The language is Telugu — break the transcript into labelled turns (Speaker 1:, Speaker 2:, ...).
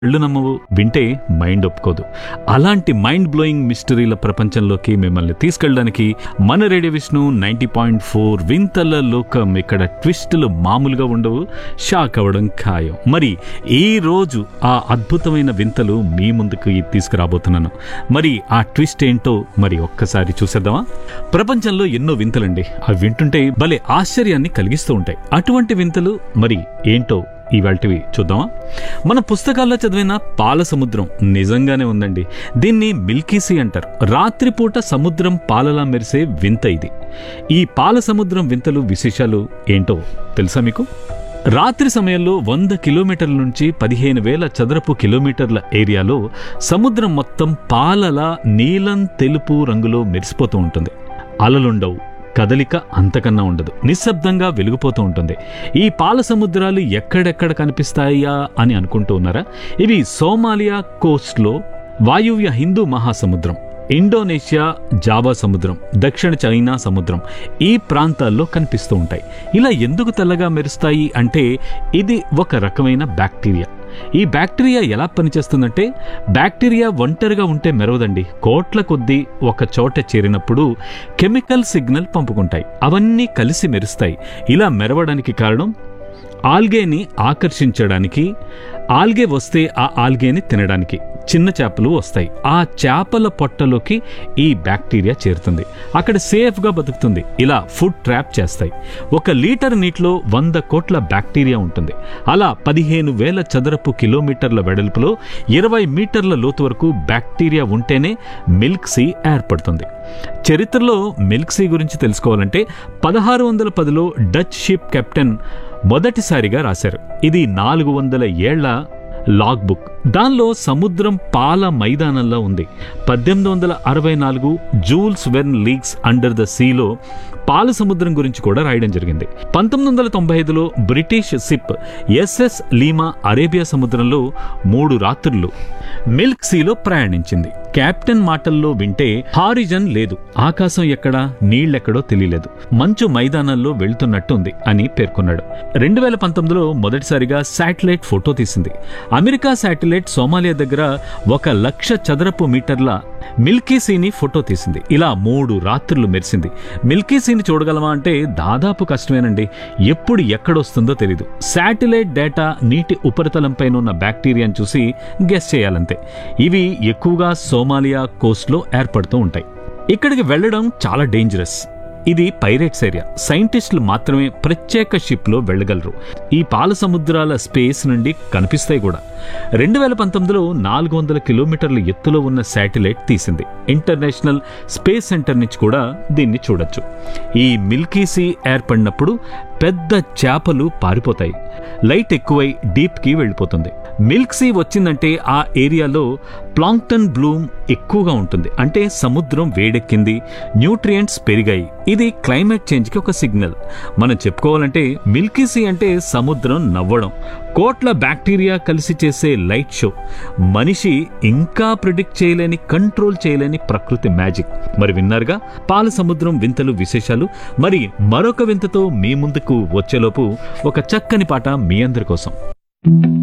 Speaker 1: కళ్ళు నమ్మవు వింటే మైండ్ ఒప్పుకోదు అలాంటి మైండ్ బ్లోయింగ్ మిస్టరీల ప్రపంచంలోకి మిమ్మల్ని తీసుకెళ్ళడానికి మన radio Vishnu ninety point four వింతల లోకం ఇక్కడ ట్విస్టులు మామూలుగా ఉండవు షాక్ అవ్వడం ఖాయం మరి ఈ రోజు ఆ అద్భుతమైన వింతలు మీ ముందుకు తీసుకురాబోతున్నాను మరి ఆ ట్విస్ట్ ఏంటో మరి ఒక్కసారి చూసేద్దామా ప్రపంచంలో ఎన్నో వింతలండి అవి వింటుంటే భలే ఆశ్చర్యాన్ని కలిగిస్తూ ఉంటాయి అటువంటి వింతలు మరి ఏంటో ఇవాల్టివి చూద్దామా మన పుస్తకాల్లో చదివిన పాల సముద్రం నిజంగానే ఉందండి దీన్ని మిల్కీ సీ అంటారు రాత్రిపూట సముద్రం పాలలా మెరిసే వింత ఇది ఈ పాల సముద్రం వింతలు విశేషాలు ఏంటో తెలుసా మీకు రాత్రి సమయంలో వంద కిలోమీటర్ల నుంచి పదిహేను వేల చదరపు కిలోమీటర్ల ఏరియాలో సముద్రం మొత్తం పాలలా నీలం తెలుపు రంగులో మెరిసిపోతూ ఉంటుంది అలలుండవు కదలిక అంతకన్నా ఉండదు నిశ్శబ్దంగా వెలిగిపోతూ ఉంటుంది ఈ పాల సముద్రాలు ఎక్కడెక్కడ కనిపిస్తాయా అని అనుకుంటూ ఉన్నారా ఇవి సోమాలియా కోస్ట్లో వాయువ్య హిందూ మహాసముద్రం ఇండోనేషియా జావా సముద్రం దక్షిణ చైనా సముద్రం ఈ ప్రాంతాల్లో కనిపిస్తూ ఉంటాయి ఇలా ఎందుకు తెల్లగా మెరుస్తాయి అంటే ఇది ఒక రకమైన బ్యాక్టీరియా ఈ బ్యాక్టీరియా ఎలా పనిచేస్తుందంటే బ్యాక్టీరియా ఒంటరిగా ఉంటే మెరవదండి కోట్ల కొద్దీ ఒక చోట చేరినప్పుడు కెమికల్ సిగ్నల్ పంపుకుంటాయి అవన్నీ కలిసి మెరుస్తాయి ఇలా మెరవడానికి కారణం ఆల్గేని ఆకర్షించడానికి ఆల్గే వస్తే ఆ ఆల్గేని తినడానికి చిన్న చేపలు వస్తాయి ఆ చేపల పొట్టలోకి ఈ బ్యాక్టీరియా చేరుతుంది అక్కడ సేఫ్గా బతుకుతుంది ఇలా ఫుడ్ ట్రాప్ చేస్తాయి ఒక లీటర్ నీటిలో వంద కోట్ల బ్యాక్టీరియా ఉంటుంది అలా పదిహేను వేల చదరపు కిలోమీటర్ల వెడల్పులో ఇరవై మీటర్ల లోతు వరకు బ్యాక్టీరియా ఉంటేనే మిల్క్ సీ ఏర్పడుతుంది చరిత్రలో మిల్క్ సీ గురించి తెలుసుకోవాలంటే పదహారు వందల పదిలో డచ్ షిప్ కెప్టెన్ మొదటిసారిగా రాశారు ఇది నాలుగు వందల ఏళ్ల లాగ్ బుక్ దానిలో సముద్రం పాల మైదానంలో ఉంది పద్దెనిమిది వందల అరవై నాలుగు Jules Verne leagues under the సీలో పాల సముద్రం గురించి కూడా రాయడం జరిగింది పంతొమ్మిది వందల తొంభై ఐదులో British ship SS Lima Arabia సముద్రంలో మూడు రాత్రులు మిల్క్ సీలో ప్రయాణించింది కెప్టెన్ మాటల్లో వింటే హారిజన్ లేదు ఆకాశం ఎక్కడా నీళ్ళెక్కడో తెలియలేదు మంచు మైదానంలో వెళ్తున్నట్టుంది అని పేర్కొన్నాడు రెండు వేల పంతొమ్మిదిలో మొదటిసారిగా శాటిలైట్ ఫోటో తీసింది అమెరికా శాటిలైట్ సోమాలియా దగ్గర ఒక లక్ష చదరపు మీటర్ల మిల్కీ సీని ఫోటో తీసింది ఇలా మూడు రాత్రులు మెరిసింది మిల్కీ సీని చూడగలమా అంటే దాదాపు కష్టమేనండి ఎప్పుడు ఎక్కడొస్తుందో తెలియదు శాటిలైట్ డేటా నీటి ఉపరితలంపైన ఉన్న బ్యాక్టీరియాను చూసి గెస్ చేయాలంతే ఇవి ఎక్కువగా సోమాలియా కోస్ట్లో ఏర్పడుతూ ఉంటాయి ఇక్కడికి వెళ్ళడం చాలా డేంజరస్ ఇది పైరేట్స్ ఏరియా సైంటిస్టులు మాత్రమే ప్రత్యేక షిప్లో వెళ్ళగలరు ఈ పాల సముద్రాల స్పేస్ నుండి కనిపిస్తాయి కూడా రెండు వేల పంతొమ్మిదిలో నాలుగు వందల కిలోమీటర్ల ఎత్తులో ఉన్న శాటిలైట్ తీసింది ఇంటర్నేషనల్ స్పేస్ సెంటర్ నుంచి కూడా దీన్ని చూడొచ్చు ఈ మిల్కీ సీ ఏర్పడినప్పుడు పెద్ద చేపలు పారిపోతాయి లైట్ ఎక్కువై డీప్కి వెళ్ళిపోతుంది మిల్క్ సీ వచ్చిందంటే ఆ ఏరియాలో ప్లాంక్టన్ బ్లూమ్ ఎక్కువగా ఉంటుంది అంటే సముద్రం వేడెక్కింది న్యూట్రియంట్స్ పెరిగాయి ఇది క్లైమేట్ చేంజ్కి ఒక సిగ్నల్ మనం చెప్పుకోవాలంటే మిల్కీ సీ అంటే సముద్రం నవ్వడం కోట్ల బ్యాక్టీరియా కలిసి చేసే లైట్ షో మనిషి ఇంకా ప్రిడిక్ట్ చేయలేని కంట్రోల్ చేయలేని ప్రకృతి మ్యాజిక్ మరి విన్నారుగా పాల సముద్రం వింతలు విశేషాలు మరి మరొక వింతతో మీ ముందుకు వచ్చేలోపు ఒక చక్కని పాట మీ అందరి కోసం